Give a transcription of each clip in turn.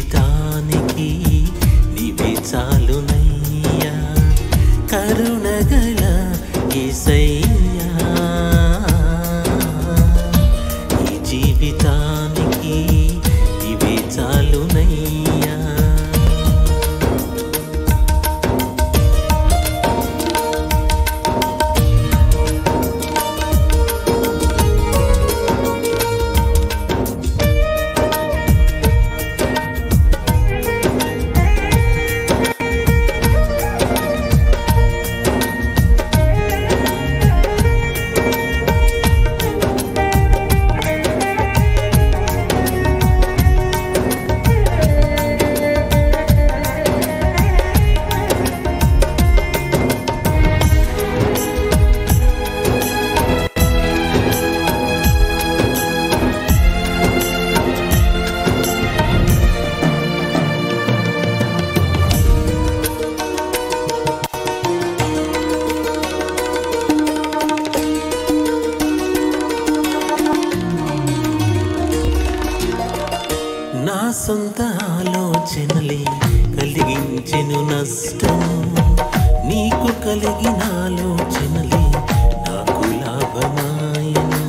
జీవితానికి నీవే చాలునయ్యా కరుణగల యేసయ్యా ఈ జీవితానికి ఇవే చాలునయ్యా నా సొంత ఆలోచనలే కలిగించెను నష్టం నీకు కలిగిన ఆలోచనలే నాకు లాభమాయను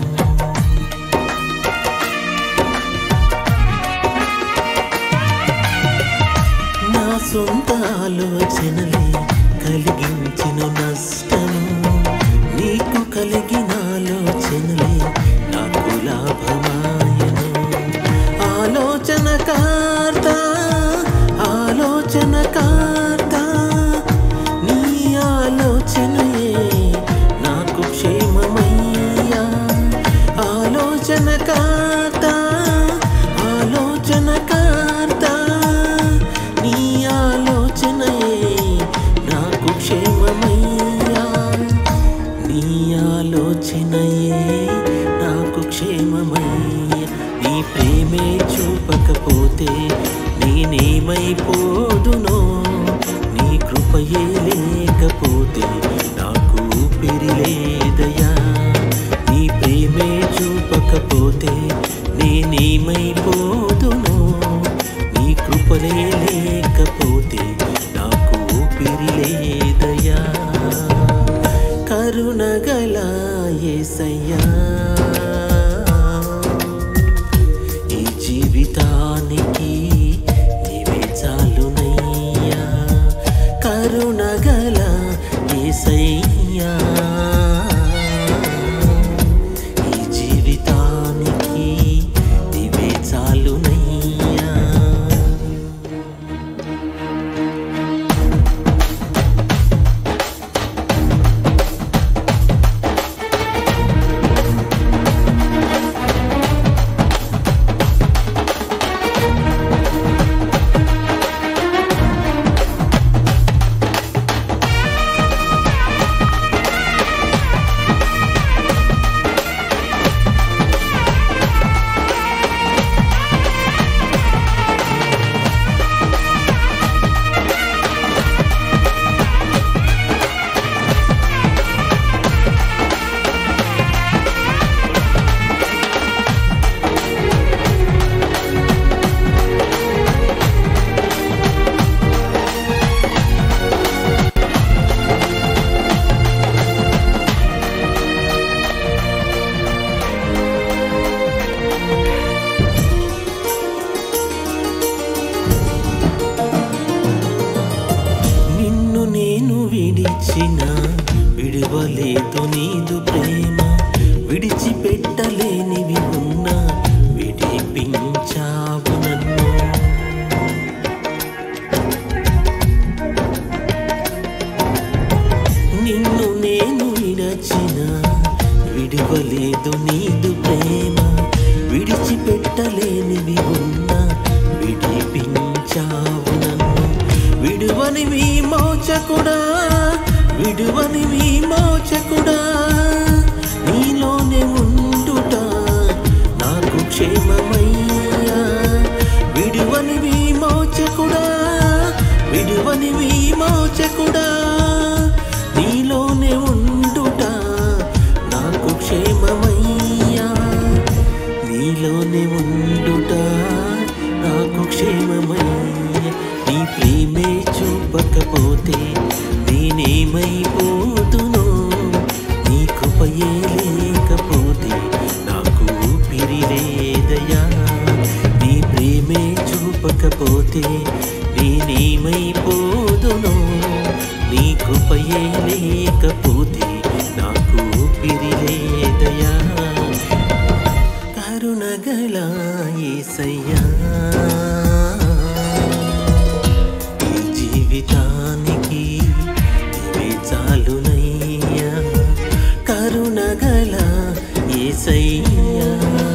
నా సొంత ఆలోచనలే కలిగించెను నష్టము నీకు కలిగిన ఆలోచనలే నాకు లాభమాయను ఆలోచన కార్త ఆలోచన కార్త నీ ఆలోచనయే నాకు క్షేమమయ్యా ఆలోచన కార్త ఆలోచన కార్త నీ ఆలోచనయే నాకు క్షేమమయ్యా నీ ఆలోచనయే నాకు క్షేమమయ్య నీ ప్రేమే చూపకపోతే నేనేమైపోదునో నీ కృపయే లేకపోతే నాకు ఊపిరి లేదయా నీ ప్రేమే చూపకపోతే నేనేమైపోదునో నీ కృపలే లేకపోతే నాకు ఊపిరి లేదయా కరుణగల యేసయ్యా ఈ జీవితానికి నీవే చాలునయ్యా కరుణగల యేసయ్యా ఈ జీవితానికి నీవే చాలునయ్యా నిన్ను నేను విడిచిన విడువలేదు నీదు ప్రేమ విడిచిపెట్టలేనివి ఉన్నా విడిపించావు నన్ను నిన్ను నేను విడచిన విడువలేదు నీదు ప్రేమ విడిచిపెట్టలేనివి ఉన్నా విడిపించావు నన్ను విడువని మీ మోచకుడా విడువని మీ మోచకుడా నీలోనే ఉండుట నాకు క్షేమమయ్యా విడువని మీ మోచకుడా విడువని మీ మోచకుడా నీలోనే ఉండుట నాకు క్షేమమయ్యా నీలోనే ఉండుట నాకు క్షేమమయ్యా ప్రేమే చూపకపోతే నేనేమైపోతునో నీ కృపయే లేకపోతే నాకు ఊపిరి లేదయా నీ ప్రేమే చూపకపోతే నేనేమైపోదునో నీ కృపయే లేకపోతే నాకు ఊపిరి లేదయా కరుణగల యేసయ్యా ఈ జీవితానికి ఇవే చాలునయ్యా కరుణగల యేసయ్యా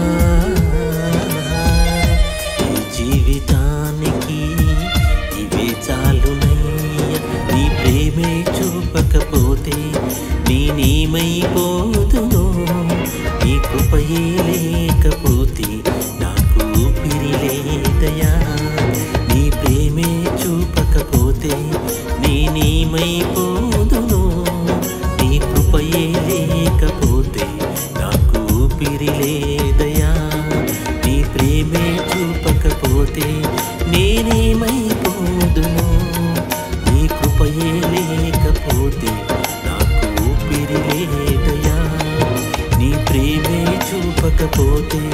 ఈ జీవితానికి ఇవే చాలునయ్యా నీ ప్రేమే చూపకపోతే నేనేమైపోదునో నీ కృపయే లేకపోతే నాకు ఊపిరి లేదయా నీ ప్రేమే చూపకపోతే నేనేమైపోదునో నీ కృపయే లేకపోతే నాకు ఊపిరి లేదయా నీ ప్రేమే చూపకపోతే నేనేమైపోదునో నీ కృపయే లేకపోతే నాకు ఊపిరి లేదయా నీ ప్రేమే చూపకపోతే